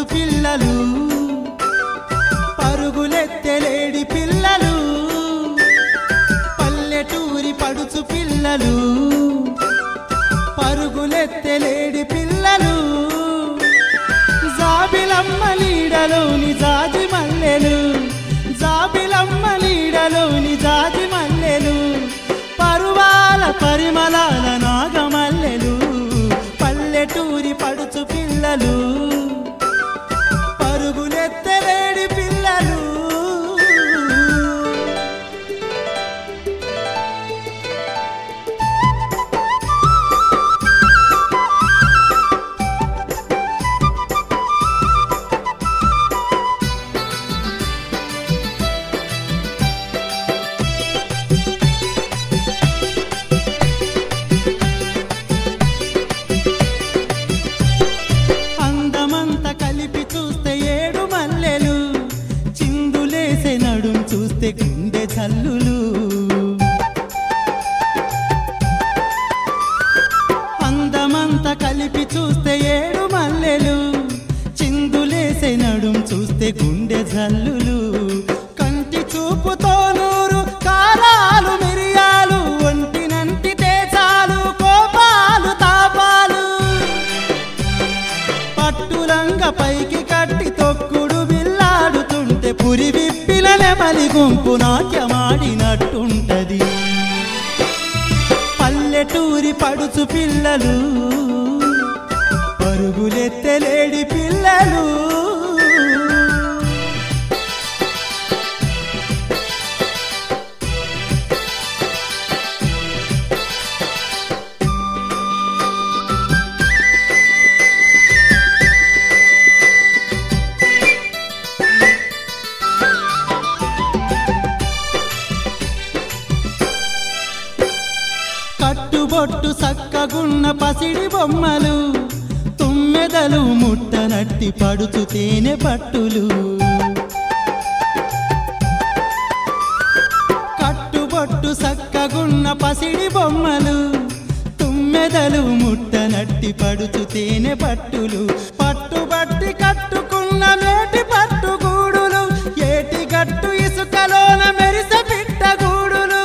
పడుచు పిల్లలు పరుగులెత్తలేడి పిల్లలు పల్లెటూరి పడుచు పిల్లలు పరుగులెత్తలేడి పిల్లలు జాబిలమ్మ నీడలోని జాజి మల్లెలు జాబిలమ్మ నీడలోని జాజి మల్లెలు పరువాల పరిమళాల నాగమల్లెలు పల్లెటూరి పడుచు పిల్లలు పరుగులెత్తలేడి పిల్లలు అందమంత కలిపి చూస్తే ఏడు మల్లెలు చిందులేసే నడుం చూస్తే గుండె చల్లులు అందమంత కలిపి చూస్తే ఏడు మల్లెలు చిందులేసే నడుం చూస్తే గుండె జల్లులు కంటి చూపుతో నూరు కారాలు మిరియాలు ఒంటినంటి తేజాలు కోపాలు తాపాలు పట్టులంగ పైకి కట్టి తొక్కుడు బిల్లాడుతుంటే పురి విప్పిన నెమలి గుంపు నాట్యమాడినట్టుంటది పల్లెటూరి పడుచు పిల్లలు పరుగులెత్తలేడి పిల్లలు కట్టుబొట్టు సక్కగున్న పసిడి బొమ్మలు తుమ్మెదలు ముట్టనట్టి పడుచు తేనె పట్టులు కట్టుబొట్టు సక్కగున్న పసిడి బొమ్మలు తుమ్మెదలు ముట్టనట్టి పడుచు తేనె పట్టులు పట్టుబట్టి కట్టుకున్న మేటి పట్టుగూడులు ఏటి గట్టు ఇసుకలోన మెరిసె పిట్టగూడులు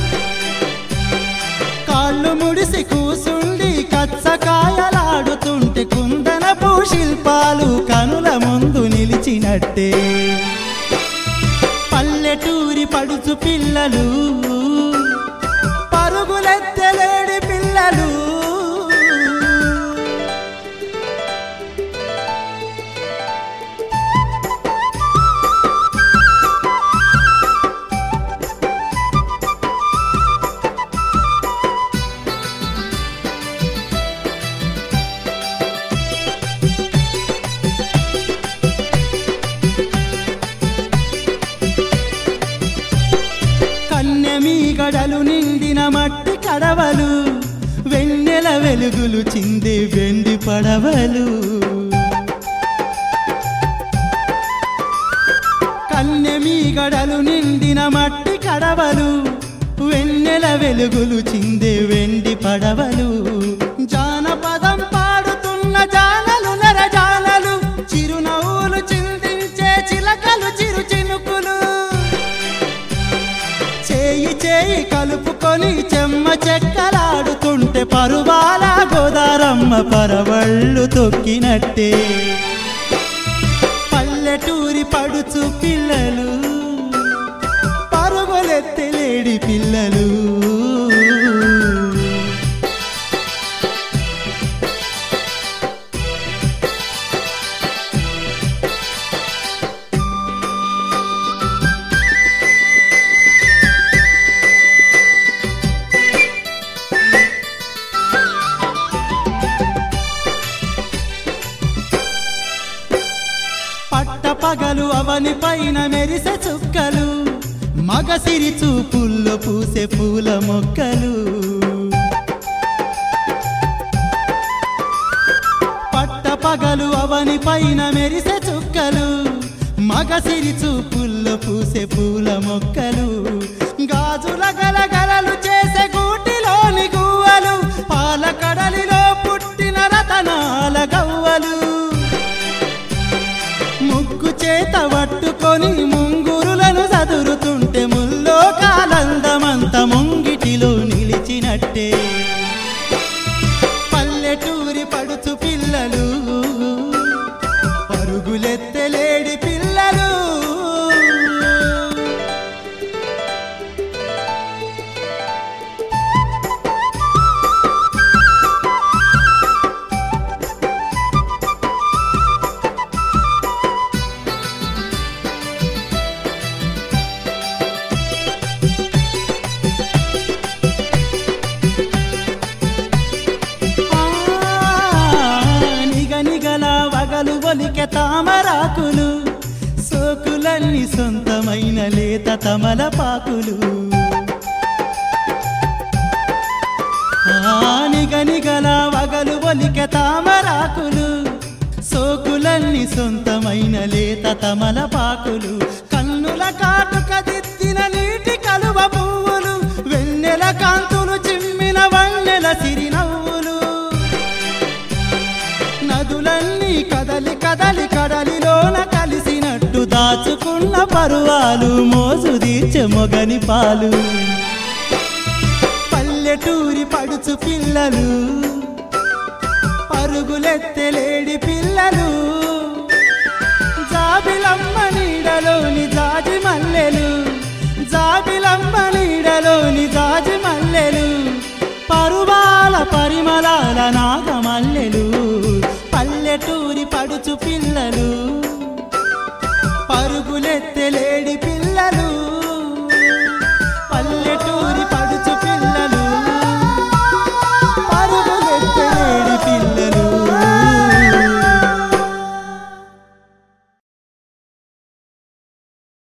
కాళ్ళు ముడిసి కూసుండి కచ్చకాయలాడుతుంటే కుందనపు శిల్పాలు కనుల ముందు నిలిచినట్టే పల్లెటూరి పడుచు పిల్లలు పరుగులెత్తలేడి పిల్లలు కన్నెమీగడలు నిండిన మట్టి కడవలు వెన్నెల వెలుగులు చిందే వెండి పడవలు కన్నెమీగడలు నిండిన మట్టి కడవలు వెన్నెల వెలుగులు చిందే వెండి పడవలు జానపదం పాడుతున్న జానలు నరజానలు చిరునవ్వులు చిందించే చిలకలు చిరు చినుకులు చేయి చేయి కలుపుకొని చెమ్మ చెక్కలాడుతుంటే పరువాల గోదారమ్మ పరవళ్ళు తొక్కినట్టే పల్లెటూరి పడుచు పిల్లలు పరుగులెత్తలేడి పిల్లలు పట్టపగలు అవని పైన మెరిసే చుక్కలు మగసిరి చూపుల్లో పూసే పూల మొక్కలు పట్టపగలు అవని పైన మెరిసే చుక్కలు మగసిరి చూపుల్లో పూసే పూల మొక్కలు గాజుల గలగలలు చేసే గూటిలోని గువ్వలు పాల కడలిలో పుట్టిన రతనాల గవ్వలు తామరాకులు సోకులన్నీ సొంతమైన లేత తమలపాకులు నిగనిగల వగలు ఒలికె తామరాకులు సోకులన్నీ సొంతమైన లేత తమలపాకులు కన్నుల కాటుక దిద్దిన నీటి కలువ పువ్వులు వెన్నెల కాంతులు చిమ్మిన వన్నెల సిరినవ్వులు నదులన్నీ కదలి కదలి కడలిలోన కలిసినట్టు దాచుకున్న పరువాలు మోసు తీర్చె మొగని పాలు పల్లెటూరి పడుచు పిల్లలు పరుగులెత్తెలేడి పిల్లలు జాబిలమ్మ నీడలోని జాజి మల్లెలు జాబిలమ్మ నీడలోని జాజి మల్లెలు పరువాల పరిమళాల నాగమల్లెలు పల్లెటూరి పడుచు పిల్లలు